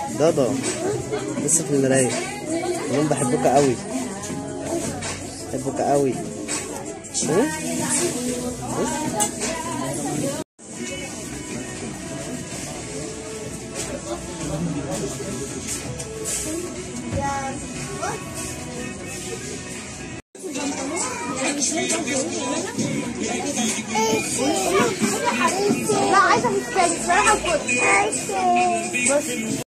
دادا بص في المراية يوم بحبك قوي بحبك قوي ها؟ بص لا عايزه في الثاني بصراحه كنت